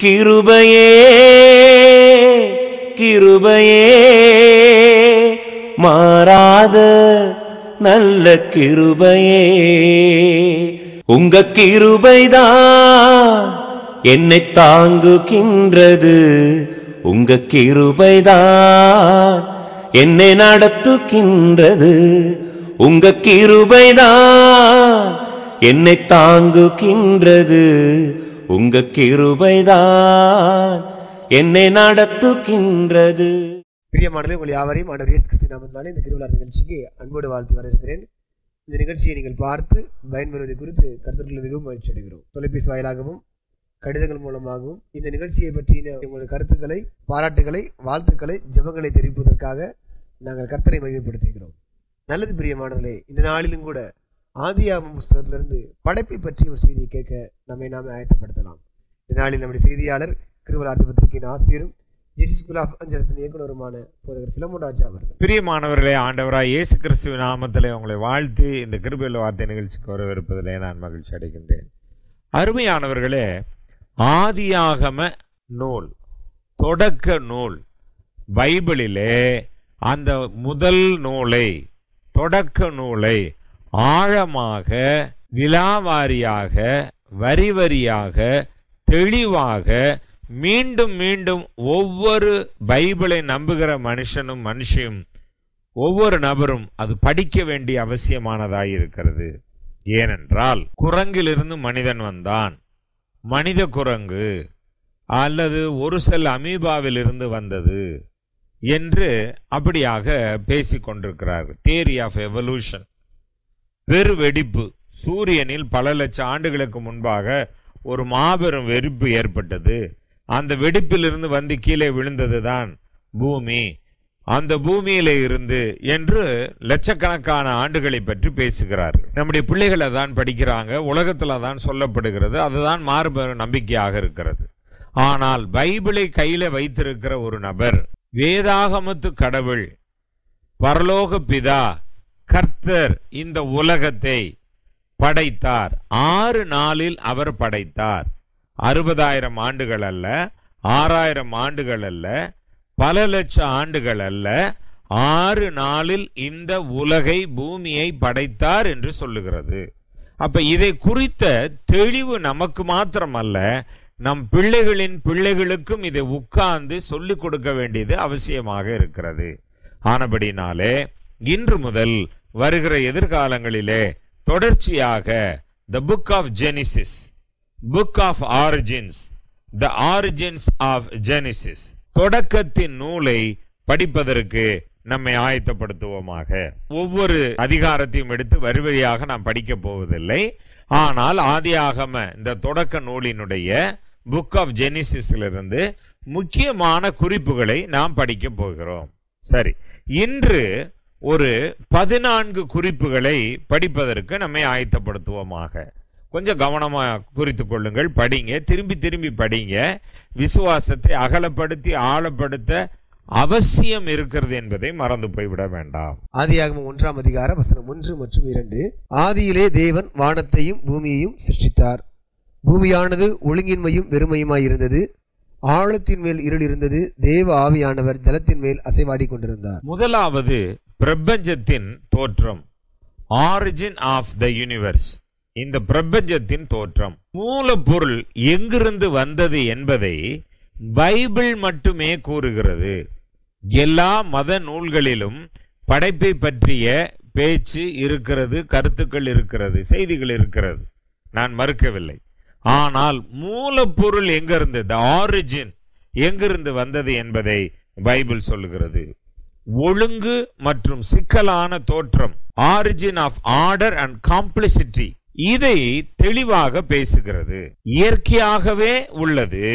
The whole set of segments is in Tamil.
கிருபையே கிருபையே மாறாத நல்ல கிருபையே உங்க கிருபைதான் என்னை தாங்குகின்றது உங்க கிருபைதான் என்னை நடத்துகின்றது உங்க கிருபைதான் என்னை தாங்குகின்றது உங்க கிருபைதான் என்னை நடத்துகின்றது பிரியமானது உங்கள் யாவரையும் ஆண்டவர் இயேசு கிறிஸ்து நாமத்தினாலே இந்த திருவிழா நிகழ்ச்சிக்கு அன்போடு வாழ்த்து வரவேற்கிறேன் இந்த நிகழ்ச்சியை நீங்கள் பார்த்து பயன்பெறுவது குறித்து கருத்துக்கள் மிகவும் மகிழ்ச்சி அடைகிறோம் தொலைபேசி வாயிலாகவும் கடிதங்கள் மூலமாகவும் இந்த நிகழ்ச்சியை பற்றின உங்களுடைய கருத்துக்களை பாராட்டுகளை வாழ்த்துக்களை ஜெபங்களை தெரிவிப்பதற்காக நாங்கள் கர்த்தரை மகிமைப்படுத்துகிறோம் நல்லது பிரியமானவர்களே இந்த நாளிலும் கூட ஆதியாகமம் புஸ்தகத்திலிருந்து படைப்பை பற்றி ஒரு செய்தியை கேட்க நம்மை நாமே ஆயத்தப்படுத்தலாம் இந்த நாளில் நம்முடைய செய்தியாளர் கிருவலார்த்தி பத்திரிகையின் ஆசிரியரும் ஜிசி ஸ்கூல் ஆஃப் அஞ்சலத்தின் இயக்குனருமான போதகர் பிலமோன் ராஜா அவர்கள் பிரியமானவர்களே ஆண்டவராய் இயேசு கிறிஸ்துவ நாமத்திலே உங்களை வாழ்த்தி இந்த கிருபையில் வார்த்தை நிகழ்ச்சிக்கு வரவிருப்பதிலே நான் மகிழ்ச்சி அடைகின்றேன் அருமையானவர்களே ஆதியாகம நூல் தொடக்க நூல் பைபிளிலே அந்த முதல் நூலை தொடக்க நூலை ஆழமாக விலாவாரியாக வரி வரியாக தெளிவாக மீண்டும் மீண்டும் ஒவ்வொரு பைபிளை நம்புகிற மனுஷனும் மனுஷியும் ஒவ்வொரு நபரும் அது படிக்க வேண்டிய அவசியமானதாய் இருக்கிறது ஏனென்றால் குரங்கிலிருந்து மனிதன் வந்தான் மனித குரங்கு அல்லது ஒரு செல் அமீபாவிலிருந்து வந்தது என்று அப்படியாக பேசிக் கொண்டிருக்கிறார்கள் தியரி ஆஃப் எவல்யூஷன் பெரு வெடிப்பு சூரியனில் பல லட்சம் ஆண்டுகளுக்கு முன்பாக ஒரு மாபெரும் வெடிப்பு ஏற்பட்டது அந்த வெடிப்பிலிருந்து வந்து கீழே விழுந்ததுதான் பூமி அந்த பூமியில இருந்து என்று லட்சக்கணக்கான ஆண்டுகளை பற்றி பேசுகிறார்கள் நம்முடைய பிள்ளைகளை தான் படிக்கிறாங்க உலகத்துல தான் சொல்லப்படுகிறது அதுதான் மாறுபெறும் நம்பிக்கையாக இருக்கிறது ஆனால் பைபிளை கையில வைத்திருக்கிற ஒரு நபர் வேதாகமத்து கடவுள் பரலோக பிதா கர்த்தர் இந்த உலகத்தை படைத்தார் ஆறு நாளில் அவர் படைத்தார் அறுபதாயிரம் ஆண்டுகள் அல்ல ஆறாயிரம் ஆண்டுகள் அல்ல பல லட்சம் ஆண்டுகள் அல்ல ஆறு நாளில் இந்த உலகை பூமியை படைத்தார் என்று சொல்லுகிறது அப்ப இதை குறித்த தெளிவு நமக்கு மாத்திரமல்ல நம் பிள்ளைகளின் பிள்ளைகளுக்கும் இதை உட்கார்ந்து சொல்லிக் கொடுக்க வேண்டியது அவசியமாக இருக்கிறது ஆனபடினாலே இன்று முதல் வருகிற எதிர்காலங்களிலே தொடர்ச்சியாக the book of Genesis book of origins the origins of Genesis தொடக்கத்தின் நூலை படிப்பதற்கு நம்மை ஆயத்தப்படுத்துவோமாக ஒவ்வொரு அதிகாரத்தையும் எடுத்து வரி வரியாக நாம் படிக்க போவதில்லை ஆனால் ஆதியாகம இந்த தொடக்க நூலினுடைய புக் ஆஃப் ஜெனிசிஸிலிருந்து முக்கியமான குறிப்புகளை நாம் படிக்க போகிறோம் சரி இன்று ஒரு பதினான்கு குறிப்புகளை படிப்பதற்கு நம்மை ஆயத்தப்படுத்துவோமாக கொஞ்சம் கவனமா குறித்து கொள்ளுங்கள் படிங்க திரும்பி திரும்பி படிங்க விசுவாசத்தை அகலப்படுத்தி ஆழப்படுத்த அவசியம் இருக்கிறது என்பதை மறந்து போய்விட வேண்டாம் ஆதியாகமம் ஒன்றாம் அதிகார வசனம் ஒன்று மற்றும் இரண்டு ஆதியிலே தேவன் வானத்தையும் பூமியையும் சிருஷ்டித்தார் பூமியானது ஒழுங்கின்மையும் வெறுமையுமாய் இருந்தது ஆழத்தின் மேல் இருள் இருந்தது தேவ ஆவியானவர் ஜலத்தின் மேல் அசைவாடி கொண்டிருந்தார் முதலாவது பிரபஞ்சத்தின் தோற்றம் ஆரிஜின் ஆஃப் த யூனிவர்ஸ் இந்த பிரபஞ்சத்தின் தோற்றம் மூலப்பொருள் எங்கிருந்து வந்தது என்பதை பைபிள் மட்டுமே கூறுகிறது எல்லா மத நூல்களிலும் படைப்பை பற்றிய பேச்சு இருக்கிறது கருத்துக்கள் இருக்கிறது செய்திகள் இருக்கிறது நான் மறுக்கவில்லை ஆனால் மூலப்பொருள் எங்கிருந்து த ஆரிஜின் எங்கிருந்து வந்தது என்பதை பைபிள் சொல்லுகிறது ஒழுங்கு மற்றும் சிக்கலான தோற்றம் origin of order and complexity இதை தெளிவாக பேசுகிறது இயற்கையாகவே உள்ளது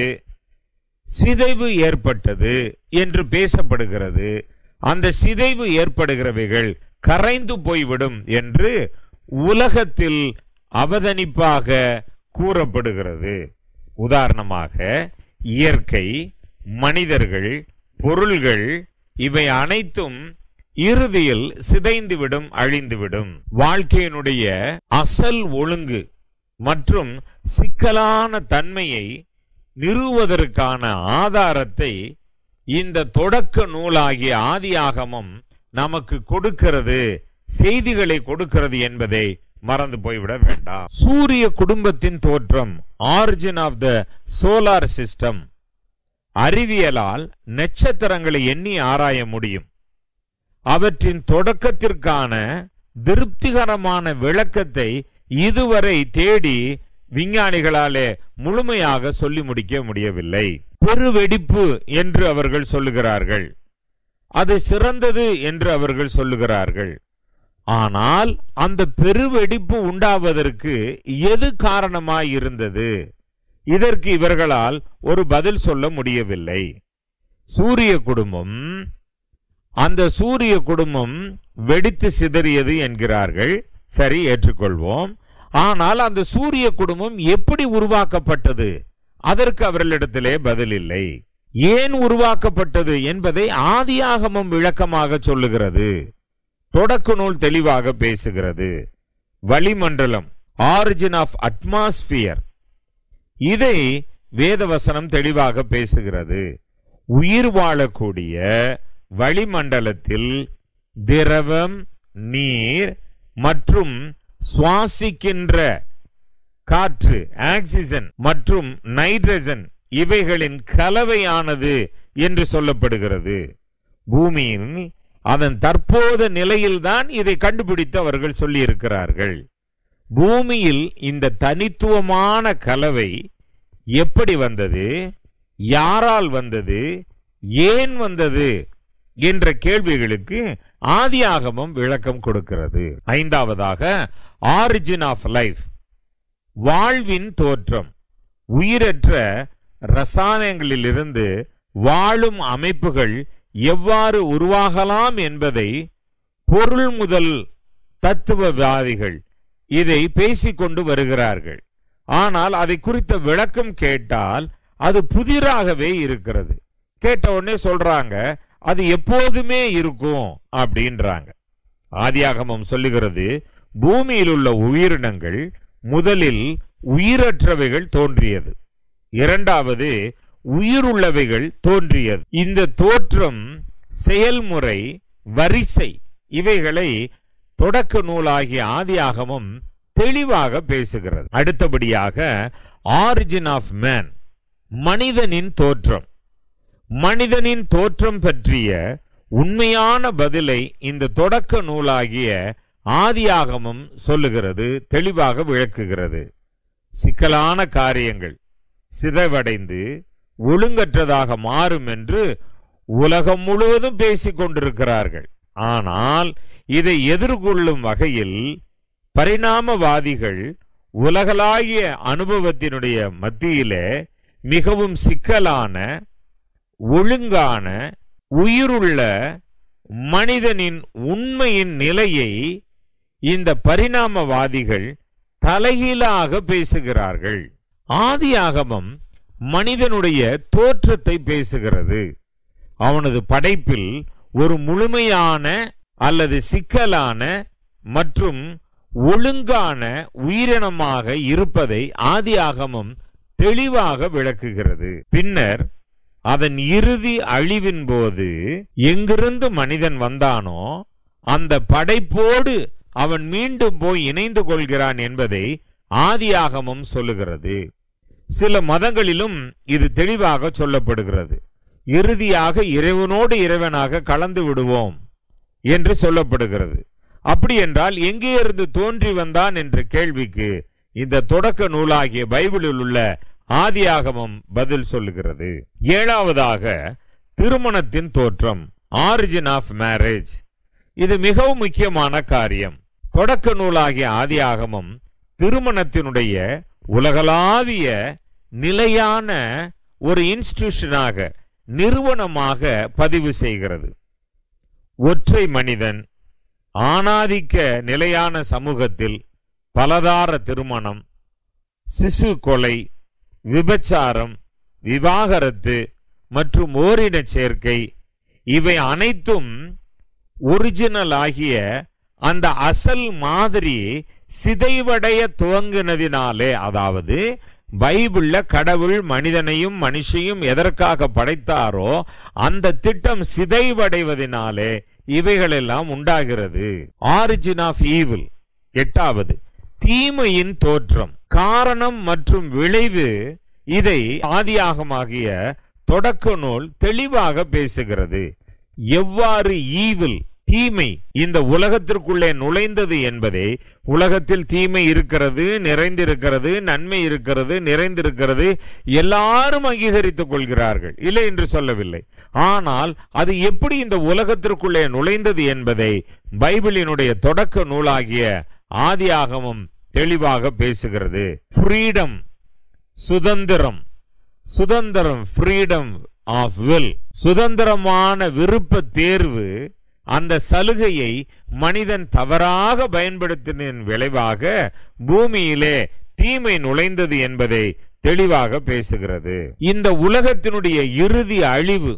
சிதைவு ஏற்பட்டது என்று பேசப்படுகிறது அந்த சிதைவு ஏற்படுகிறவைகள் கரைந்து போய்விடும் என்று உலகத்தில் அவதனிப்பாக கூறப்படுகிறது உதாரணமாக இயற்கை மனிதர்கள் பொருள்கள் இவை அனைத்தும் இறுதியில் சிதைந்துவிடும் அழிந்துவிடும் வாழ்க்கையினுடைய அசல் ஒழுங்கு மற்றும் சிக்கலான தன்மையை நிறுவுவதற்கான ஆதாரத்தை இந்த தொடக்க நூலாகிய ஆதியாகமம் நமக்கு கொடுக்கிறது செய்திகளை கொடுக்கிறது என்பதை மறந்து போய்விட வேண்டாம் சூரிய குடும்பத்தின் தோற்றம் origin of the solar system அறிவியலால் நட்சத்திரங்களை எண்ணி ஆராய முடியும் அவற்றின் தொடக்கத்திற்கான திருப்திகரமான விளக்கத்தை இதுவரை தேடி விஞ்ஞானிகளாலே முழுமையாக சொல்லி முடிக்க முடியவில்லை பெருவெடிப்பு என்று அவர்கள் சொல்லுகிறார்கள் அது சிறந்தது என்று அவர்கள் சொல்லுகிறார்கள் ஆனால் அந்த பெருவெடிப்பு உண்டாவதற்கு எது காரணமாய் இருந்தது இதற்கு இவர்களால் ஒரு பதில் சொல்ல முடியவில்லை சூரிய குடும்பம் அந்த சூரிய குடும்பம் வெடித்து சிதறியது என்கிறார்கள் சரி ஏற்றுக்கொள்வோம் ஆனால் அந்த சூரிய குடும்பம் எப்படி உருவாக்கப்பட்டது அதற்கு அவர்களிடத்திலே பதில் இல்லை ஏன் உருவாக்கப்பட்டது என்பதை ஆதியாகமம் விளக்கமாக சொல்லுகிறது தொடக்க நூல் தெளிவாக பேசுகிறது வளிமண்டலம் ஆரிஜின் ஆஃப் அட்மாஸ்பியர் இதை வேதவசனம் தெளிவாக பேசுகிறது உயிர் வாழக்கூடிய வளிமண்டலத்தில் திரவம் நீர் மற்றும் சுவாசிக்கின்ற காற்று ஆக்சிஜன் மற்றும் நைட்ரஜன் இவைகளின் கலவையானது என்று சொல்லப்படுகிறது பூமியின் அதன் தற்போத நிலையில்தான் இதை கண்டுபிடித்து அவர்கள் சொல்லியிருக்கிறார்கள் பூமியில் இந்த தனித்துவமான கலவை எப்படி வந்தது யாரால் வந்தது ஏன் வந்தது என்ற கேள்விகளுக்கு ஆதியாகமம் விளக்கம் கொடுக்கிறது ஐந்தாவதாக ஆரிஜின் ஆஃப் லைஃப் வாழ்வின் தோற்றம் உயிரற்ற ரசாயனங்களிலிருந்து வாழும் அமைப்புகள் எவ்வாறு உருவாகலாம் என்பதை பொருள் முதல் தத்துவவாதிகள் இதை பேசிக்கொண்டு வருகிறார்கள் ஆனால் அதை குறித்த விளக்கம் கேட்டால் அது புதிராகவே இருக்கிறது கேட்ட உடனே சொல்றாங்க அது எப்போதுமே இருக்கும் அப்படின்றாங்க ஆதியாகமம் சொல்லுகிறது பூமியில் உள்ள உயிரினங்கள் முதலில் உயிரற்றவைகள் தோன்றியது இரண்டாவது உயிருள்ளவைகள் தோன்றியது இந்த தோற்றம் செயல்முறை வரிசை இவைகளை தொடக்க நூலாகிய ஆதியாகமம் தெளிவாக பேசுகிறது அடுத்தபடியாக ஆரிஜின் ஆஃப் மேன் மனிதனின் தோற்றம் மனிதனின் தோற்றம் பற்றிய உண்மையான பதிலை இந்த தொடக்க நூலாகிய ஆதியாகமம் சொல்லுகிறது தெளிவாக விளக்குகிறது சிக்கலான காரியங்கள் சிதைவடைந்து ஒழுங்கற்றதாக மாறும் என்று உலகம் முழுவதும் பேசிக் கொண்டிருக்கிறார்கள் ஆனால் இதை எதிர்கொள்ளும் வகையில் பரிணாமவாதிகள் உலகளாகிய அனுபவத்தினுடைய மத்தியிலே மிகவும் சிக்கலான ஒழுங்கான உயிருள்ள மனிதனின் உண்மையின் நிலையை இந்த பரிணாமவாதிகள் தலைகீழாக பேசுகிறார்கள் ஆதியாகமம் மனிதனுடைய தோற்றத்தை பேசுகிறது அவனது படைப்பில் ஒரு முழுமையான அல்லது சிக்கலான மற்றும் ஒழுங்கான உயிரினமாக இருப்பதை ஆதியாகமம் தெளிவாக விளக்குகிறது பின்னர் அதன் இறுதி அழிவின் போது எங்கிருந்து மனிதன் வந்தானோ அந்த படைப்போடு அவன் மீண்டும் போய் இணைந்து கொள்கிறான் என்பதை ஆதியாகமம் சொல்லுகிறது சில மதங்களிலும் இது தெளிவாக சொல்லப்படுகிறது இறுதியாக இறைவனோடு இறைவனாக கலந்து விடுவோம் என்று சொல்லப்படுகிறது அப்படி என்றால் எங்கே இருந்து தோன்றி வந்தான் என்ற கேள்விக்கு இந்த தொடக்க நூலாகிய பைபிளில் உள்ள ஆதியாகமம் பதில் சொல்லுகிறது ஏழாவதாக திருமணத்தின் தோற்றம் ஆரிஜின் ஆஃப் மேரேஜ் இது மிகவும் முக்கியமான காரியம் தொடக்க நூலாகிய ஆதியாகமம் திருமணத்தினுடைய உலகளாவிய நிலையான ஒரு இன்ஸ்டிடியூஷனாக நிறுவனமாக பதிவு செய்கிறது ஒற்றை மனிதன் ஆணாதிக்க நிலையான சமூகத்தில் பலதார திருமணம் சிசு கொலை விபச்சாரம் விவாகரத்து மற்றும் ஓரின சேர்க்கை இவை அனைத்தும் ஒரிஜினல் ஆகிய அந்த அசல் மாதிரி சிதைவடைய துவங்கினதினாலே அதாவது பைபிள்ல கடவுள் மனிதனையும் மனுஷையும் எதற்காக படைத்தாரோ அந்த திட்டம் சிதைவடைவதனாலே இவைகளெல்லாம் உண்டாகிறது ஆரிஜின் ஆஃப் ஈவில் எட்டாவது தீமையின் தோற்றம் காரணம் மற்றும் விளைவு இதை ஆதியாகமாகிய தொடக்க நூல் தெளிவாக பேசுகிறது எவ்வாறு ஈவில் தீமை இந்த உலகத்திற்குள்ளே நுழைந்தது என்பதை உலகத்தில் தீமை இருக்கிறது நிறைந்திருக்கிறது நன்மை இருக்கிறது நிறைந்திருக்கிறது எல்லாரும் அங்கீகரித்துக் கொள்கிறார்கள் இல்லை என்று சொல்லவில்லை ஆனால் அது எப்படி இந்த உலகத்திற்குள்ளே நுழைந்தது என்பதை பைபிளினுடைய தொடக்க நூலாகிய ஆதியாகமம் தெளிவாக பேசுகிறது ஃப்ரீடம் சுதந்திரம் சுதந்திரம் ஃப்ரீடம் ஆஃப் வில் சுதந்திரமான விருப்ப தேர்வு அந்த சலுகையை மனிதன் தவறாக பயன்படுத்தின விளைவாக பூமியிலே தீமை நுழைந்தது என்பதை தெளிவாக பேசுகிறது இந்த உலகத்தினுடைய இறுதி அழிவு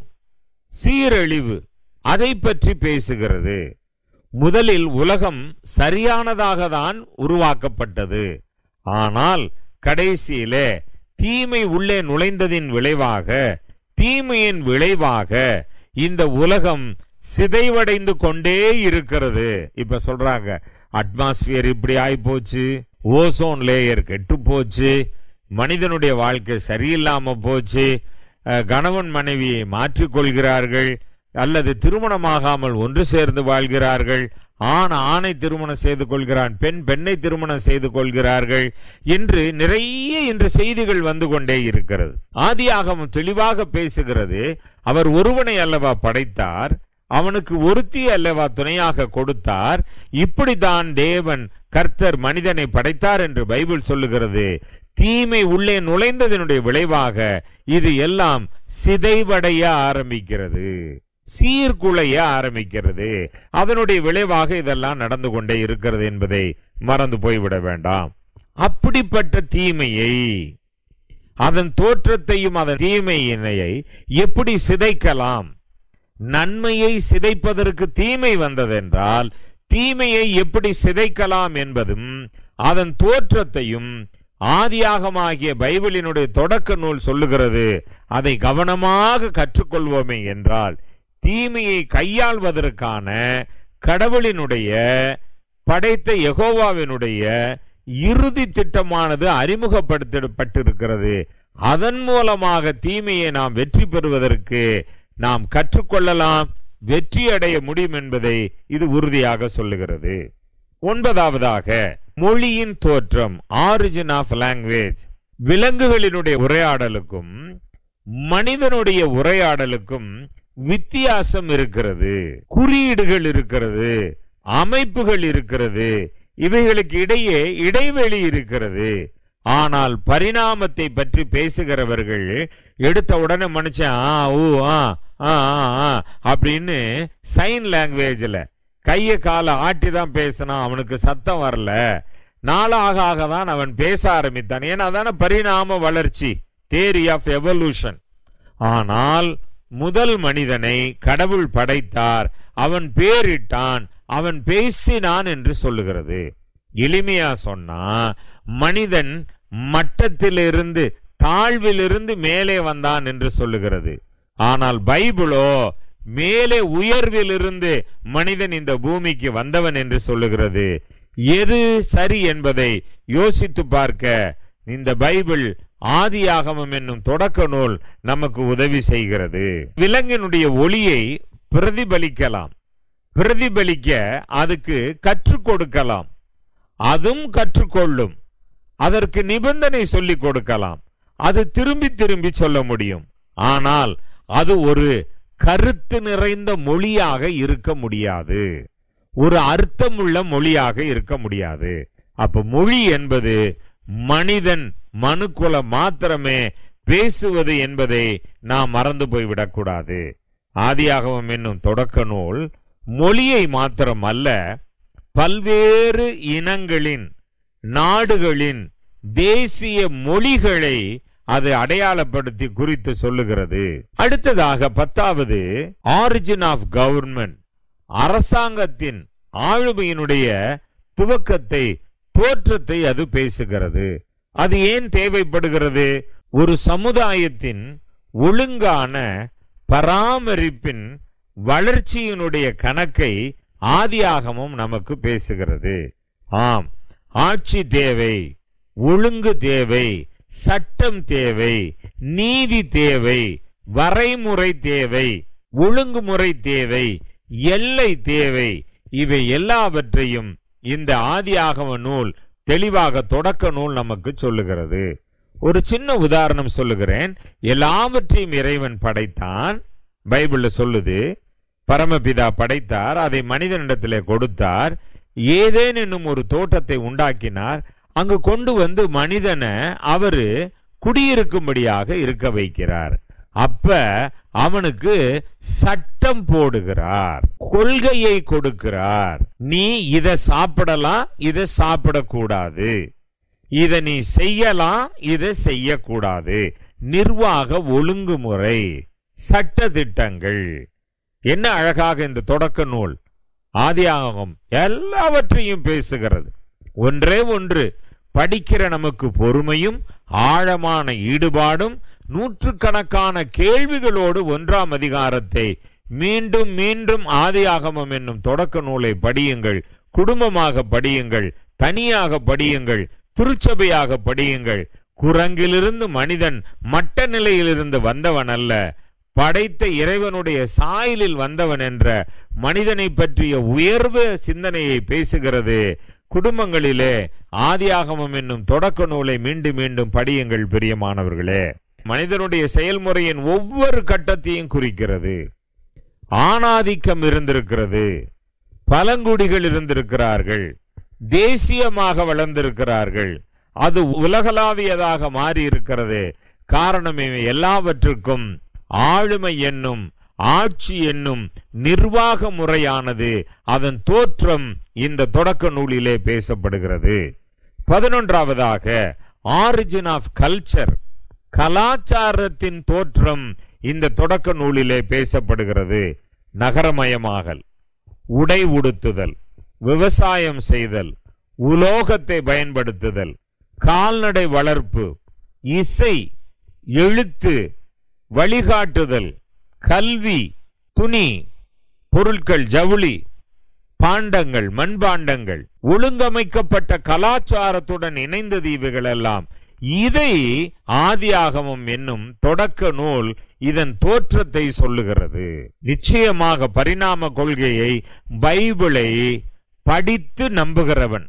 சீரழிவு அதை பற்றி பேசுகிறது முதலில் உலகம் சரியானதாக தான் உருவாக்கப்பட்டது ஆனால் கடைசியிலே தீமை உள்ளே நுழைந்ததின் விளைவாக தீமையின் விளைவாக இந்த உலகம் சிதைவடைந்து கொண்டே இருக்கிறது இப்ப சொல்றாங்க அட்மாஸ்பியர் இப்படி ஆயி போச்சு ஓசோன் லேயர் கெட்டு போச்சு மனிதனுடைய வாழ்க்கை சரியில்லாம போச்சு அஹ், கணவன் மனைவியை மாற்றிக்கொள்கிறார்கள் அல்லது திருமணமாகாமல் ஒன்று சேர்ந்து வாழ்கிறார்கள் ஆண் ஆணை திருமணம் செய்து கொள்கிறான் பெண் பெண்ணை திருமணம் செய்து கொள்கிறார்கள் என்று நிறைய இன்று செய்திகள் வந்து கொண்டே இருக்கிறது ஆதியாகமம் தெளிவாக பேசுகிறது அவர் ஒருவனை அல்லவா படைத்தார் அவனுக்கு ஒருத்தி அல்லவா துணையாக கொடுத்தார் இப்படித்தான் தேவன் கர்த்தர் மனிதனை படைத்தார் என்று பைபிள் சொல்லுகிறது தீமை உள்ளே நுழைந்ததனுடைய விளைவாக இது எல்லாம் சிதைவடைய ஆரம்பிக்கிறது சீர்குலைய ஆரம்பிக்கிறது அதனுடைய விளைவாக இதெல்லாம் நடந்து கொண்டே இருக்கிறது என்பதை மறந்து போய்விட வேண்டாம் அப்படிப்பட்ட தீமையை அதன் தோற்றத்தையும் அதன் தீமையினையை எப்படி சிதைக்கலாம் நன்மையை சிதைப்பதற்கு தீமை வந்ததென்றால் தீமையை எப்படி சிதைக்கலாம் என்பதும் அதன் தோற்றத்தையும் ஆதியாகமாகிய பைபிளினுடைய தொடக்க நூல் சொல்லுகிறது அதை கவனமாக கற்றுக்கொள்வோமே என்றால் தீமையை கையாள்வதற்கான கடவுளினுடைய படைத்த யெகோவாவினுடைய இறுதி திட்டமானது அறிமுகப்படுத்தப்பட்டிருக்கிறது அதன் மூலமாக தீமையை நாம் வெற்றி பெறுவதற்கு நாம் கற்றுக்கொள்ளலாம் வெற்றி அடைய முடியும் என்பதை இது உறுதியாக சொல்லுகிறது ஒன்பதாவதாக மொழியின் தோற்றம் ஆரிஜின் ஆஃப் லாங்குவேஜ் விலங்குகளினுடைய உரையாடலுக்கும் மனிதனுடைய உரையாடலுக்கும் வித்தியாசம் இருக்கிறது குறியீடுகள் இருக்கிறது அமைப்புகள் இருக்கிறது இவைகளுக்கு இடையே இடைவெளி இருக்கிறது ஆனால் பரிணாமத்தை பற்றி பேசுகிறவர்கள் எடுத்த உடனே மனுஷன் ஆ ஊ ஆ ஆ ஆ, ஆ அப்படின்னு சைன் லாங்குவேஜ்ல கைய காலை ஆட்டி தான் பேசினான் அவனுக்கு சத்தம் வரல நாளாக ஆக தான் அவன் பேச ஆரம்பித்தான் ஏன்னா அதான பரிணாம வளர்ச்சி தேரி ஆஃப் எவல்யூஷன் ஆனால் முதல் மனிதனை கடவுள் படைத்தார் அவன் பேரிட்டான் அவன் பேசினான் என்று சொல்லுகிறது எளிமையா சொன்னா மனிதன் மட்டத்திலிருந்து தாழ்விலிருந்து மேலே வந்தான் என்று சொல்லுகிறது ஆனால் பைபிளோ மேலே உயர்விலிருந்து மனிதன் இந்த பூமிக்கு வந்தவன் என்று சொல்லுகிறது எது சரி என்பதை யோசித்து பார்க்க இந்த பைபிள் ஆதியாகமம் என்னும் தொடக்க நூல் நமக்கு உதவி செய்கிறது விலங்கினுடைய ஒளியை பிரதிபலிக்கலாம் பிரதிபலிக்க அதுக்கு கற்றுக் கொடுக்கலாம் அதுவும் கற்றுக்கொள்ளும் அதற்கு நிபந்தனை சொல்லிக் கொடுக்கலாம் அது திரும்பி திரும்பி சொல்ல முடியும் ஆனால் அது ஒரு கருத்து நிறைந்த மொழியாக இருக்க முடியாது ஒரு அர்த்தமுள்ள மொழியாக இருக்க முடியாது அப்ப மொழி என்பது மனிதன் மனுக்குலம் மாத்திரமே பேசுவது என்பதை நாம் மறந்து போய்விடக் கூடாது ஆதியாகமம் என்னும் தொடக்க நூல் மொழியை மாத்திரம் அல்ல பல்வேறு இனங்களின் நாடுகளின் தேசிய மொழிகளை அது அடையாளப்படுத்தி குறித்து சொல்லுகிறது அடுத்ததாக பத்தாவது ஆரிஜின் ஆஃப் கவர்மெண்ட் அரசாங்கத்தின் ஆளுமையினுடைய துவக்கத்தை தோற்றத்தை அது பேசுகிறது அது ஏன் தேவைப்படுகிறது ஒரு சமுதாயத்தின் ஒழுங்கான பராமரிப்பின் வளர்ச்சியினுடைய கணக்கை ஆதியாகமும் நமக்கு பேசுகிறது ஆம் ஆட்சி தேவை ஒழுங்கு தேவை சட்டம் தேவை நீதி தேவை வரைமுறை தேவை ஒழுங்குமுறை தேவை எல்லை தேவை இவை எல்லாவற்றையும் இந்த ஆதியாகம நூல் தெளிவாக தொடக்க நூல் நமக்கு சொல்லுகிறது ஒரு சின்ன உதாரணம் சொல்லுகிறேன் எல்லாவற்றையும் இறைவன் படைத்தான் பைபிள்ல சொல்லுது பரமபிதா படைத்தார் அதை மனிதனிடத்திலே கொடுத்தார் ஏதேன் என்னும் ஒரு தோட்டத்தை உண்டாக்கினார் அங்கு கொண்டு வந்து மனிதனை அவரு குடியிருக்கும்படியாக இருக்க வைக்கிறார் அப்ப அவனுக்கு சட்டம் போடுகிறார் கொள்கையை கொடுக்கிறார் நீ இத சாப்பிடலாம் இத சாப்பிடக்கூடாது இத நீ செய்யலாம் இதை செய்யக்கூடாது நிர்வாக ஒழுங்குமுறை சட்ட திட்டங்கள் என்ன அழகாக இந்த தொடக்க நூல் ஆதியாகமம் எல்லாவற்றையும் பேசுகிறது ஒன்றே ஒன்று படிக்கிற நமக்கு பொறுமையும் ஆழமான ஈடுபாடும் நூற்றுக்கணக்கான கேள்விகளோடு ஒன்றாம் அதிகாரத்தை மீண்டும் மீண்டும் ஆதியாகமம் என்னும் தொடக்க நூலை படியுங்கள் குடும்பமாக படியுங்கள் தனியாக படியுங்கள் திருச்சபையாக படியுங்கள் குரங்கிலிருந்து மனிதன் மட்ட நிலையிலிருந்து வந்தவன் அல்ல படைத்த இறைவனுடைய சாயலில் வந்தவன் என்ற மனிதனை பற்றிய உயர்வு சிந்தனையை பேசுகிறது குடும்பங்களிலே ஆதியாகமம் என்னும் தொடக்க நூலை மீண்டும் மீண்டும் படியுங்கள் பிரியமானவர்களே மனிதனுடைய செயல்முறையின் ஒவ்வொரு கட்டத்தையும் குறிக்கிறது ஆணாதிக்கம் இருந்திருக்கிறது பழங்குடிகள் இருந்திருக்கிறார்கள் தேசியமாக வளர்ந்திருக்கிறார்கள் அது உலகளாவியதாக மாறி இருக்கிறது காரணம் இவை எல்லாவற்றுக்கும் ஆளுமை என்னும் ஆட்சி என்னும் நிர்வாக முறையானது அதன் தோற்றம் இந்த தொடக்க நூலிலே பேசப்படுகிறது பதினொன்றாவதாக ஆரிஜின் ஆஃப் கல்ச்சர் கலாச்சாரத்தின் தோற்றம் இந்த தொடக்க நூலிலே பேசப்படுகிறது நகரமயமாகல் உடை உடுத்துதல் விவசாயம் செய்தல் உலோகத்தை பயன்படுத்துதல் கால்நடை வளர்ப்பு இசை எழுத்து வழிகாட்டுதல் கல்வி துணி பொருட்கள் ஜவுளி பாண்டங்கள் மண்பாண்டங்கள் ஒழுங்கமைக்கப்பட்ட கலாச்சாரத்துடன் இணைந்தது இவைகளெல்லாம் இதை ஆதியாகமம் என்னும் தொடக்க நூல் இதன் தோற்றத்தை சொல்லுகிறது நிச்சயமாக பரிணாம கொள்கையை பைபிளை படித்து நம்புகிறவன்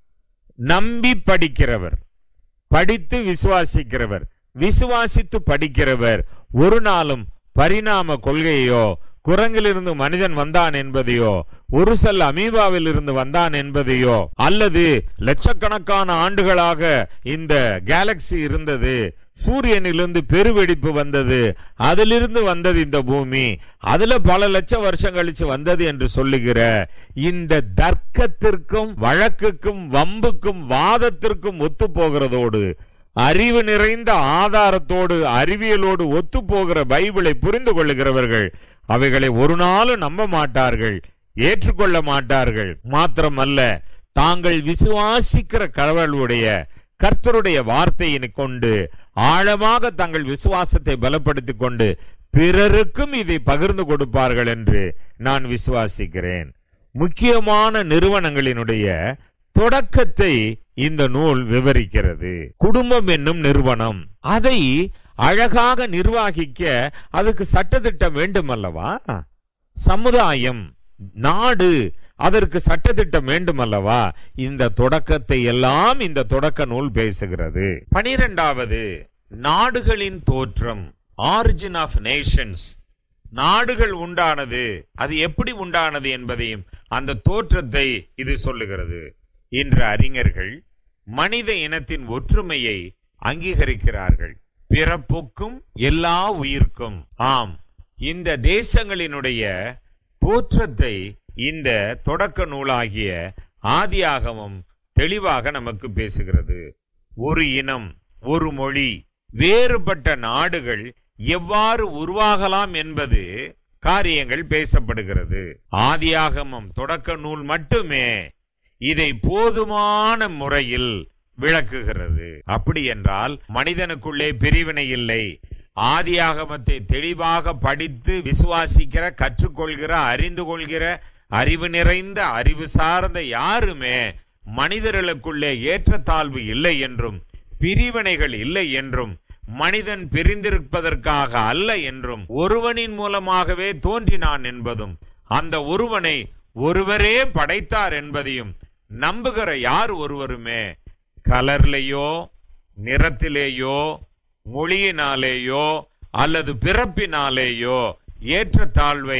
நம்பி படிக்கிறவர் படித்து விசுவாசிக்கிறவர் விசுவாசித்து படிக்கிறவர் ஒரு நாளும் பரிணாம கொள்கையோ குரங்கிலிருந்து மனிதன் வந்தான் என்பதையோ ஒரு செல் அமீபாவில் இருந்து வந்தான் என்பதையோ அல்லது லட்சக்கணக்கான ஆண்டுகளாக இந்த கேலக்சி இருந்தது சூரியனிலிருந்து பெருவெடிப்பு வந்தது அதிலிருந்து வந்தது இந்த பூமி அதுல பல லட்சம் வருஷம் கழிச்சு வந்தது என்று சொல்லுகிற இந்த தர்க்கத்திற்கும் வழக்குக்கும் வம்புக்கும் வாதத்திற்கும் ஒத்து போகிறதோடு அறிவு நிறைந்த ஆதாரத்தோடு அறிவியலோடு ஒத்து போகிற பைபிளை புரிந்து கொள்ளுகிறவர்கள் அவைகளை ஒரு நாளும் நம்ப மாட்டார்கள் ஏற்றுக்கொள்ள மாட்டார்கள் மாத்திரமல்ல தாங்கள் விசுவாசிக்கிற கடவுளுடைய கர்த்தருடைய வார்த்தையினை கொண்டு ஆழமாக தங்கள் விசுவாசத்தை பலப்படுத்திக் கொண்டு பிறருக்கும் இதை பகிர்ந்து கொடுப்பார்கள் என்று நான் விசுவாசிக்கிறேன் முக்கியமான நிறுவனங்களினுடைய தொடக்கத்தை இந்த நூல் விவரிக்கிறது குடும்பம் என்னும் நிறுவனம் அதை அழகாக நிர்வாகிக்க அதுக்கு சட்டத்திட்டம் வேண்டும் அல்லவா சமுதாயம் நாடு அதற்கு சட்டத்திட்டம் வேண்டும் அல்லவா இந்த தொடக்கத்தை எல்லாம் இந்த தொடக்க நூல் பேசுகிறது பனிரெண்டாவது நாடுகளின் தோற்றம் ஆரிஜின் ஆஃப் நேஷன்ஸ் நாடுகள் உண்டானது அது எப்படி உண்டானது என்பதையும் அந்த தோற்றத்தை இது சொல்லுகிறது இன்று அறிஞர்கள் மனித இனத்தின் ஒற்றுமையை அங்கீகரிக்கிறார்கள் பிறப்புக்கும் எல்லா உயிர்க்கும் ஆம் இந்த தேசங்களினுடைய தோற்றத்தை இந்த தொடக்க நூலாகிய ஆதியாகமம் தெளிவாக நமக்கு பேசுகிறது ஒரு இனம் ஒரு மொழி வேறுபட்ட நாடுகள் எவ்வாறு உருவாகலாம் என்பது காரியங்கள் பேசப்படுகிறது ஆதியாகமம் தொடக்க நூல் மட்டுமே இதை போதுமான முறையில் விளக்குகிறது அப்படி என்றால் மனிதனுக்குள்ளே பிரிவினை இல்லை ஆதியாகமத்தை தெளிவாக படித்து விசுவாசிக்கிற கற்றுக்கொள்கிற அறிந்து கொள்கிற அறிவு நிறைந்த அறிவு சார்ந்த யாருமே மனிதர்களுக்குள்ளே ஏற்றத்தாழ்வு இல்லை என்றும் பிரிவினைகள் இல்லை என்றும் மனிதன் பிரிந்திருப்பதற்காக அல்ல என்றும் ஒருவனின் மூலமாகவே தோன்றினான் என்பதும் அந்த ஒருவனை ஒருவரே படைத்தார் என்பதையும் நம்புகிற யார் ஒருவருமே கலர்லேயோ நிறத்திலேயோ மொழியினாலேயோ அல்லது பிறப்பினாலேயோ ஏற்றத்தாழ்வை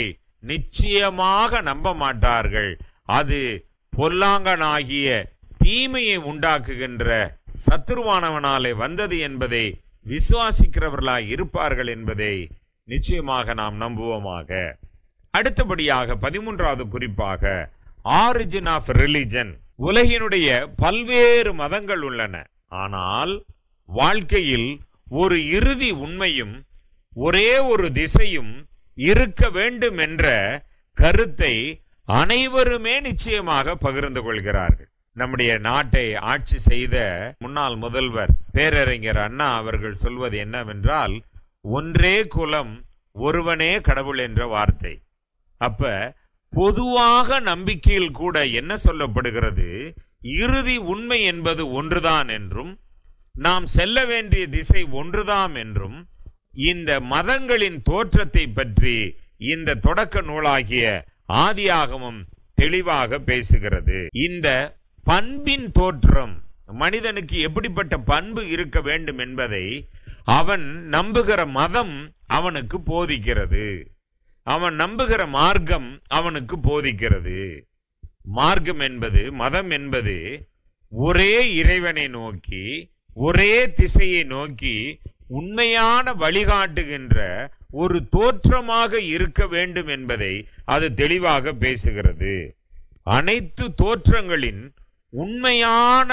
நிச்சயமாக நம்ப மாட்டார்கள் அது பொல்லாங்கனாகிய தீமையை உண்டாக்குகின்ற சத்துருவானவனாலே வந்தது என்பதை விசுவாசிக்கிறவர்களாய் இருப்பார்கள் என்பதை நிச்சயமாக நாம் நம்புவோமாக அடுத்தபடியாக பதிமூன்றாவது குறிப்பாக ஆரிஜின் ஆஃப் ரிலிஜன் உலகினுடைய பல்வேறு மதங்கள் உள்ளன ஆனால் வாழ்க்கையில் ஒரு இறுதி உண்மையும் ஒரே ஒரு திசையும் இருக்க வேண்டும் என்ற கருத்தை அனைவருமே நிச்சயமாக பகிர்ந்து கொள்கிறார்கள் நம்முடைய நாட்டை ஆட்சி செய்த முன்னாள் முதல்வர் பேரறிஞர் அண்ணா அவர்கள் சொல்வது என்னவென்றால் ஒன்றே குலம் ஒருவனே கடவுள் என்ற வார்த்தை அப்ப பொதுவாக நம்பிக்கையில் கூட என்ன சொல்லப்படுகிறது இறுதி உண்மை என்பது ஒன்றுதான் என்றும் நாம் செல்ல வேண்டிய திசை ஒன்றுதான் என்றும் இந்த மதங்களின் தோற்றத்தை பற்றி இந்த தொடக்க நூலாகிய ஆதியாகமம் தெளிவாக பேசுகிறது இந்த பண்பின் தோற்றம் மனிதனுக்கு எப்படிப்பட்ட பண்பு இருக்க வேண்டும் என்பதை அவன் நம்புகிற மதம் அவனுக்கு போதிக்கிறது அவன் நம்புகிற மார்க்கம் அவனுக்கு போதிக்கிறது மார்க்கம் என்பது மதம் என்பது ஒரே இறைவனை நோக்கி ஒரே திசையை நோக்கி உண்மையான வழிகாட்டுகின்ற ஒரு தோற்றமாக இருக்க வேண்டும் என்பதை அது தெளிவாக பேசுகிறது அனைத்து தோற்றங்களின் உண்மையான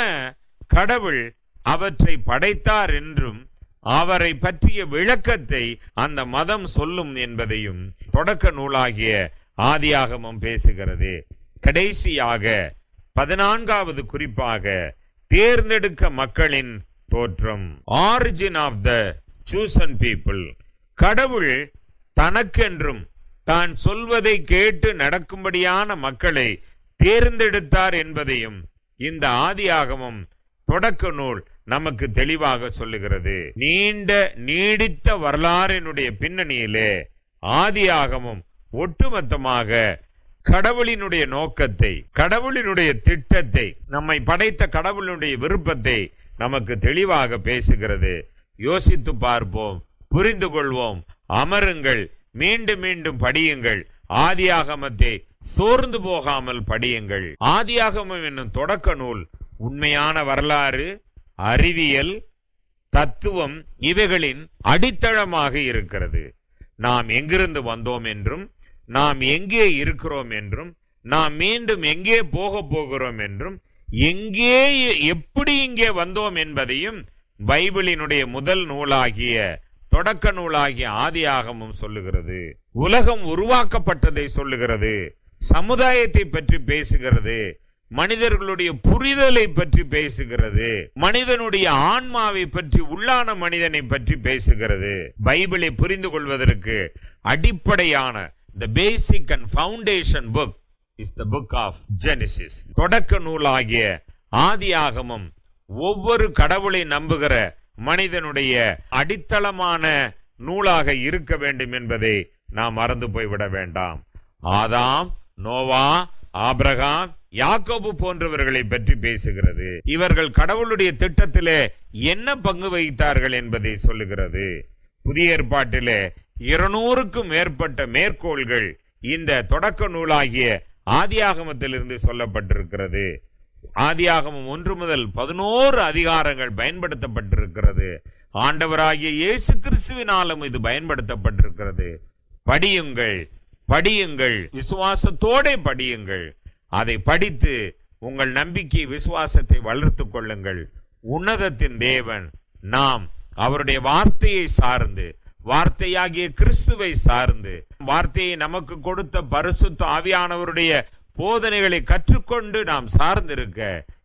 கடவுள் அவற்றை படைத்தார் என்றும் அவரை பற்றிய விளக்கத்தை அந்த மதம் சொல்லும் என்பதையும் தொடக்க நூலாகிய ஆதியாகமம் பேசுகிறது கடைசியாக பதினான்காவது குறிப்பாக தேர்ந்தெடுக்க மக்களின் தோற்றம் origin of the chosen people கடவுள் தனக்கென்றும் தான் சொல்வதை கேட்டு நடக்கும்படியான மக்களை தேர்ந்தெடுத்தார் என்பதையும் இந்த ஆதியாகமம் தொடக்க நூல் நமக்கு தெளிவாக சொல்லுகிறது நீண்ட நீடித்த வரலாறினுடைய பின்னணியிலே ஆதியாகமம் ஒட்டுமொத்தமாக கடவுளினுடைய நோக்கத்தை கடவுளினுடைய திட்டத்தை நம்மை படைத்த கடவுளினுடைய விருப்பத்தை நமக்கு தெளிவாக பேசுகிறது யோசித்து பார்ப்போம் புரிந்து கொள்வோம் அமருங்கள் மீண்டும் மீண்டும் படியுங்கள் ஆதியாகமத்தை சோர்ந்து போகாமல் படியுங்கள் ஆதியாகமம் என்னும் தொடக்க நூல் உண்மையான வரலாறு அறிவியல் தத்துவம் இவைகளின் அடித்தளமாக இருக்கிறது நாம் எங்கிருந்து வந்தோம் என்றும் நாம் எங்கே இருக்கிறோம் என்றும் நாம் மீண்டும் எங்கே போக போகிறோம் என்றும் எங்கே எப்படி இங்கே வந்தோம் என்பதையும் பைபிளினுடைய முதல் நூலாகிய தொடக்க நூலாகிய ஆதியாகமும் சொல்லுகிறது உலகம் உருவாக்கப்பட்டதை சொல்லுகிறது சமுதாயத்தை பற்றி பேசுகிறது மனிதர்களுடைய புரிதலை பற்றி பேசுகிறது மனிதனுடைய ஆன்மாவை பற்றி உள்ளான மனிதனை பற்றி பேசுகிறது பைபிளை புரிந்து கொள்வதற்கு அடிப்படையான the basic and foundation book is the book of Genesis தொடக்க நூலாகிய ஆதியாகமம் ஒவ்வொரு கடவுளை நம்புகிற மனிதனுடைய அடித்தளமான நூலாக இருக்க வேண்டும் என்பதை நாம் மறந்து போய்விட வேண்டாம் ஆதாம் நோவா ஆபிரகாம் யாக்கோபு போன்றவர்களை பற்றி பேசுகிறது இவர்கள் கடவுளுடைய திட்டத்திலே என்ன பங்கு வகித்தார்கள் என்பதை சொல்லுகிறது புதிய ஏற்பாட்டிலே இருநூறுக்கும் மேற்பட்ட மேற்கோள்கள் இந்த தொடக்க நூலாகிய ஆதியாகமத்திலிருந்து சொல்லப்பட்டிருக்கிறது ஆதியாகமம் ஒன்று முதல் பதினோரு அதிகாரங்கள் பயன்படுத்தப்பட்டிருக்கிறது ஆண்டவராகிய இயேசு கிறிஸ்துவினாலும் இது பயன்படுத்தப்பட்டிருக்கிறது படியுங்கள் படியுங்கள் விசுவாசத்தோட படியுங்கள் அதை படித்து உங்கள் நம்பிக்கை விசுவாசத்தை வளர்த்துக் கொள்ளுங்கள் உன்னதத்தின் தேவன் நாம் அவருடைய வார்த்தையை சார்ந்து வார்த்தையாகிய கிறிஸ்துவை சார்ந்து வார்த்தையை நமக்கு கொடுத்த பரிசுத்த ஆவியானவருடைய போதனைகளை கற்றுக்கொண்டு நாம் சார்ந்திருக்க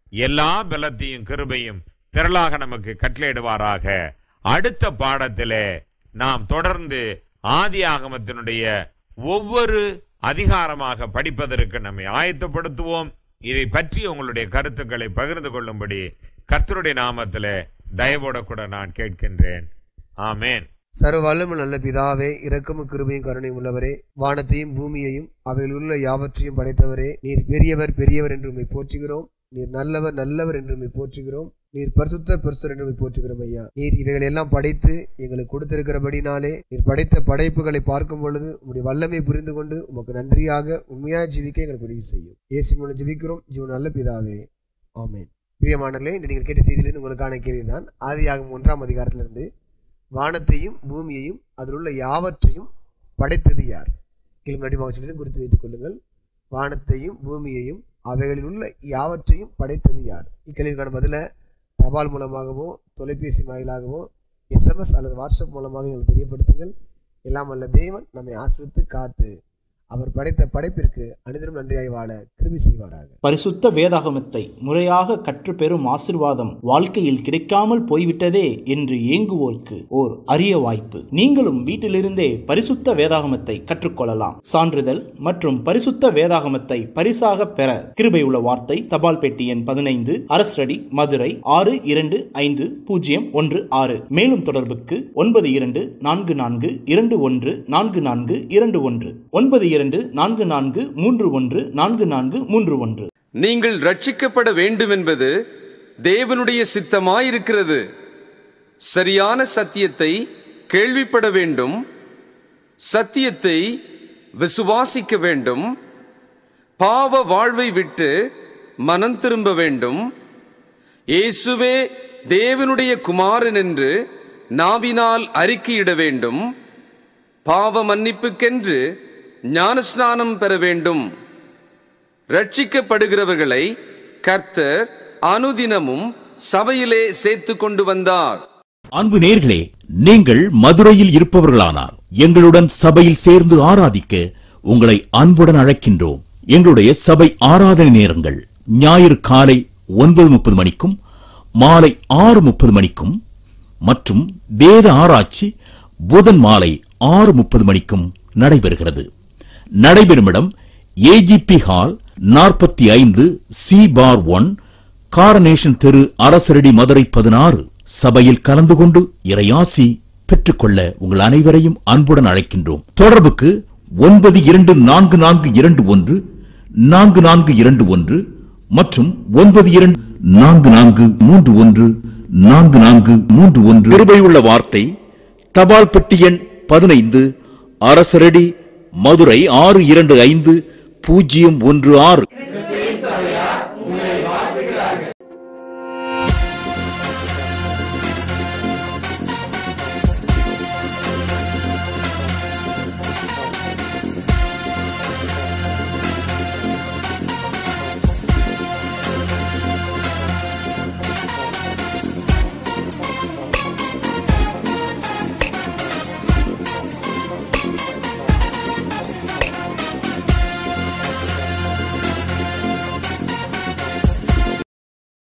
எல்லா பலத்தையும் கிருபையும் திரளாக நமக்கு கட்டளையிடுவாராக அடுத்த பாடத்திலே நாம் தொடர்ந்து ஆதி ஆகமத்தினுடைய ஒவ்வொரு அதிகாரமாக படிப்பதற்கு நம்மை ஆயத்தப்படுத்துவோம் இதை பற்றி உங்களுடைய கருத்துக்களை பகிர்ந்து கொள்ளும்படி கர்த்தருடைய நாமத்திலே தயவோட கூட நான் கேட்கின்றேன் ஆமேன் சர்வ வல்லமை நல்ல பிதாவே இரக்கமும் கிருபையும் கருணையும் உள்ளவரே வானத்தையும் பூமியையும் அவையில் உள்ள யாவற்றையும் படைத்தவரே நீர் பெரியவர் பெரியவர் என்று உம்மை போற்றுகிறோம் நீர் நல்லவர் நல்லவர் என்று உம்மை போற்றுகிறோம் நீர் பரிசுத்த பரிசுத்தர் என்று உம்மை போற்றுகிறோம் ஐயா நீர் இவைகளை எல்லாம் படைத்து எங்களுக்கு கொடுத்திருக்கிறபடினாலே நீர் படைத்த படைப்புகளை பார்க்கும் பொழுது உம்முடைய வல்லமை புரிந்து கொண்டு உமக்கு நன்றியாக உண்மையாக ஜீவிக்க எங்களுக்கு உதவி செய்யும் இயேசு மூலம் ஜீவிக்கிறோம் ஜீவன் நல்ல பிதாவே ஆமென் பிரியமானங்களே இன்று நீங்கள் கேட்ட செய்தியிலிருந்து உங்களுக்கான கேள்விதான் ஆதியாகும் ஒன்றாம் அதிகாரத்திலிருந்து வானத்தையும் பூமியையும் அதில் உள்ள யாவற்றையும் படைத்தது யார் கிளம்பி மாவட்டத்திலும் குறித்து வைத்துக் கொள்ளுங்கள் வானத்தையும் பூமியையும் அவைகளில் உள்ள யாவற்றையும் படைத்தது யார் இக்கேள்விக்கான பதில தபால் மூலமாகவோ தொலைபேசி வாயிலாகவோ எஸ்எம்எஸ் அல்லது வாட்ஸ்அப் மூலமாக எங்களுக்கு தெரியப்படுத்துங்கள் எல்லாம் அல்ல தேவன் நம்மை ஆசிரித்து காத்து அவர் படைத்த படைப்பிற்கு அனுதினம் நன்றியாய் வாழ கிருபி செய்வாராக பரிசுத்த வேதாகமத்தை முறையாக கற்றுப்பெறும் ஆசிர்வாதம் வாழ்க்கையில் கிடைக்காமல் போய்விட்டதே என்று ஏங்குவோருக்கு ஓர் அரிய வாய்ப்பு நீங்களும் வீட்டிலிருந்தே பரிசுத்த வேதாகமத்தை கற்றுக்கொள்ளலாம் சான்றிதழ் மற்றும் பரிசுத்த வேதாகமத்தை பரிசாக பெற கிருபை உள்ள வார்த்தை தபால் பெட்டி எண் பதினைந்து அரசடி மதுரை ஆறு இரண்டு ஐந்து பூஜ்ஜியம் ஒன்று ஆறு மேலும் தொடர்புக்கு ஒன்பது இரண்டு நான்கு நான்கு இரண்டு ஒன்று நான்கு நான்கு இரண்டு ஒன்று ஒன்பது இரண்டு நான்கு நான்கு மூன்று ஒன்று நான்கு நான்கு மூன்று ஒன்று நீங்கள் ரட்சிக்கப்பட வேண்டும் என்பது தேவனுடைய சித்தமாயிருக்கிறது சரியான சத்தியத்தை கேள்விப்பட வேண்டும் சத்தியத்தை விசுவாசிக்க வேண்டும் பாவ வாழ்வை விட்டு மனம் திரும்ப வேண்டும் இயேசுவே தேவனுடைய குமாரன் என்று நாவினால் அறிக்கையிட வேண்டும் பாவ மன்னிப்புக்கென்று ஞானஸ்நானம் பெற வேண்டும் ரட்சிக்கப்படுகிறவர்களை கர்த்தர் அனுதினமும் சபையிலே சேர்த்து கொண்டு வந்தார் அன்பு நேர்களே நீங்கள் மதுரையில் இருப்பவர்களானார் எங்களுடன் சபையில் சேர்ந்து ஆராதிக்க உங்களை அன்புடன் அழைக்கின்றோம் எங்களுடைய சபை ஆராதனை நேரங்கள் ஞாயிறு காலை ஒன்பது முப்பது மணிக்கும் மாலை ஆறு முப்பது மணிக்கும் மற்றும் வேத ஆராய்ச்சி புதன் மாலை ஆறு முப்பது மணிக்கும் நடைபெறுகிறது நடைபெறும் இடம் ஏஜிபி ஹால் நாற்பத்தி ஐந்து சி பார் ஒன் காரனேஷன் தெரு அரசரடி மதுரை பதினாறு சபையில் கலந்து கொண்டு இறையாசி பெற்றுக்கொள்ள உங்கள் அனைவரையும் அன்புடன் அழைக்கின்றோம் தொடர்புக்கு ஒன்பது இரண்டு நான்கு நான்கு இரண்டு ஒன்று நான்கு நான்கு இரண்டு ஒன்று மற்றும் ஒன்பது இரண்டு நான்கு நான்கு மூன்று ஒன்று நான்கு நான்கு மூன்று ஒன்று கிருபையுள்ள வார்த்தை தபால் பெட்டி எண் பதினைந்து அரசரடி மதுரை ஆறு இரண்டு ஐந்து பூஜ்ஜியம் ஒன்று ஆறு